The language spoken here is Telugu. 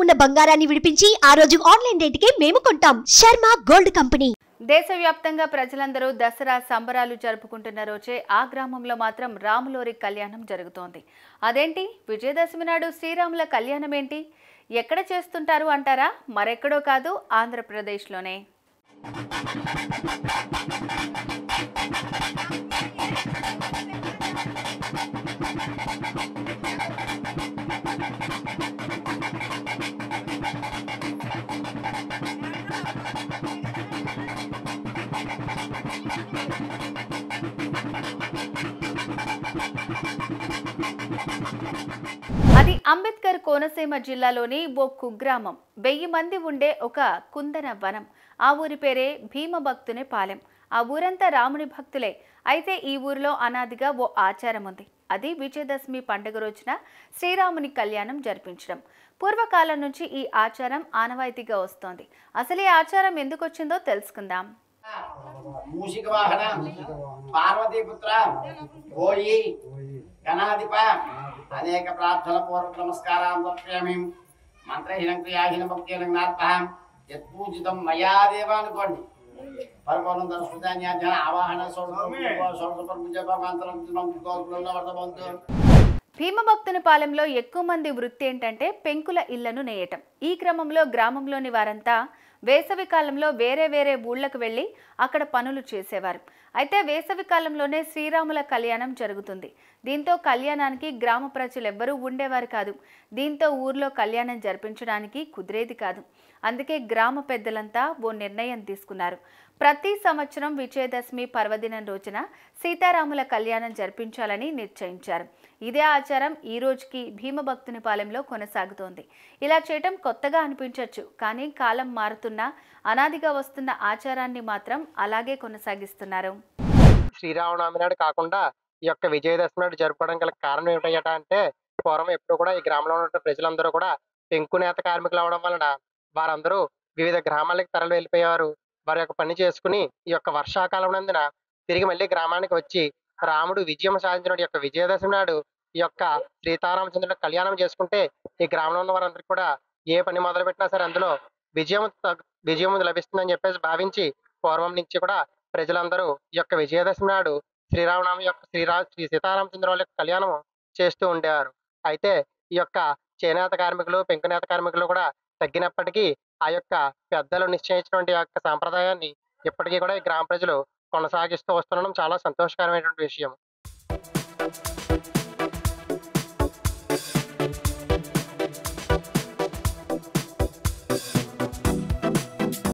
ఉన్న బంగారాన్ని విడిపించి ఆ రోజు ఆన్లైన్ రేటుకే మేము కొంటాం శర్మ గోల్డ్ కంపెనీ దేశవ్యాప్తంగా ప్రజలందరూ దసరా సంబరాలు జరుపుకుంటున్న రోజే ఆ గ్రామంలో మాత్రం రాములోరి కళ్యాణం జరుగుతోంది అదేంటి విజయదశమి నాడు శ్రీరాముల కళ్యాణం ఏంటి ఎక్కడ చేస్తుంటారు అంటారా మరెక్కడో కాదు ఆంధ్రప్రదేశ్లోనే అది అంబేద్కర్ కోనసీమ జిల్లాలోని ఓ కుగ్రామం వెయ్యి మంది ఉండే ఒక కుందన వనం ఆ ఊరి పేరే భీమభక్తుని పాలెం ఆ ఊరంతా రాముని భక్తులే అయితే ఈ ఊరిలో అనాదిగా ఓ ఆచారం ఉంది అది విజయదశమి పండుగ రోజున శ్రీరాముని కళ్యాణం జరిపించడం పూర్వకాలం నుంచి ఈ ఆచారం ఆనవాయితీగా వస్తోంది అసలు ఈ ఆచారం ఎందుకు వచ్చిందో తెలుసుకుందాం మూషిక వాహన పార్వతీపుత్ర ఓయి గణాధిప అనేక ప్రార్థన పూర్వక నమస్కారం సమర్పయామి మంత్రహీనం క్రియాహీన భక్తిహీనం నాత్మ యత్పూజితం మయా దేవ అనుకోండి పరిపూర్ణం దర్శుధాన్యాధ్యాన ఆవాహన సోషపూజ భీమభక్తుని పాలెంలో ఎక్కువ మంది వృత్తి ఏంటంటే పెంకుల ఇళ్లను నేయటం ఈ క్రమంలో గ్రామంలోని వారంతా వేసవి కాలంలో వేరే వేరే ఊళ్ళకు వెళ్ళి అక్కడ పనులు చేసేవారు అయితే వేసవి కాలంలోనే శ్రీరాముల కళ్యాణం జరుగుతుంది దీంతో కళ్యాణానికి గ్రామ ప్రజలు ఎవ్వరూ ఉండేవారు కాదు దీంతో ఊర్లో కళ్యాణం జరిపించడానికి కుదిరేది కాదు అందుకే గ్రామ పెద్దలంతా ఓ నిర్ణయం తీసుకున్నారు ప్రతి సంవత్సరం విజయదశమి పర్వదినం రోజున సీతారాముల కళ్యాణం జరిపించాలని నిశ్చయించారు ఇదే ఆచారం ఈ రోజుకి భీమభక్తుని పాలెంలో కొనసాగుతోంది ఇలా చేయటం కొత్తగా అనిపించవచ్చు కానీ కాలం మారుతున్నా అనాదిగా వస్తున్న ఆచారాన్ని మాత్రం అలాగే కొనసాగిస్తున్నారు శ్రీరామనవమి నాడు కాకుండా ఈ యొక్క విజయదశమి నాడు జరుపుకోవడం గల కారణం ఏమిటయ్యట అంటే పూర్వం ఎప్పుడు కూడా ఈ గ్రామంలో ఉన్న ప్రజలందరూ కూడా పెంకు నేత కార్మికులు అవడం వలన వారందరూ వివిధ గ్రామాలకు తరలి వెళ్ళిపోయేవారు వారి యొక్క పని చేసుకుని ఈ యొక్క వర్షాకాలం నందున తిరిగి మళ్ళీ గ్రామానికి వచ్చి రాముడు విజయం సాధించిన యొక్క విజయదశమి నాడు ఈ యొక్క సీతారామచంద్రుడి కళ్యాణం చేసుకుంటే ఈ గ్రామంలో ఉన్న వారందరికీ కూడా ఏ పని మొదలు పెట్టినా సరే అందులో విజయం తగ్- విజయం లభిస్తుందని చెప్పేసి భావించి పూర్వం నుంచి కూడా ప్రజలందరూ ఈ యొక్క విజయదశమి నాడు శ్రీరామనామ యొక్క శ్రీరా శ్రీ సీతారామచంద్ర వాళ్ళ యొక్క కళ్యాణం చేస్తూ ఉండేవారు అయితే ఈ యొక్క చేనేత కార్మికులు పెంకునేత కార్మికులు కూడా తగ్గినప్పటికీ ఆ యొక్క పెద్దలు నిశ్చయించినటువంటి ఆ యొక్క సాంప్రదాయాన్ని ఇప్పటికీ కూడా ఈ గ్రామ ప్రజలు కొనసాగిస్తూ వస్తుండడం చాలా సంతోషకరమైనటువంటి విషయం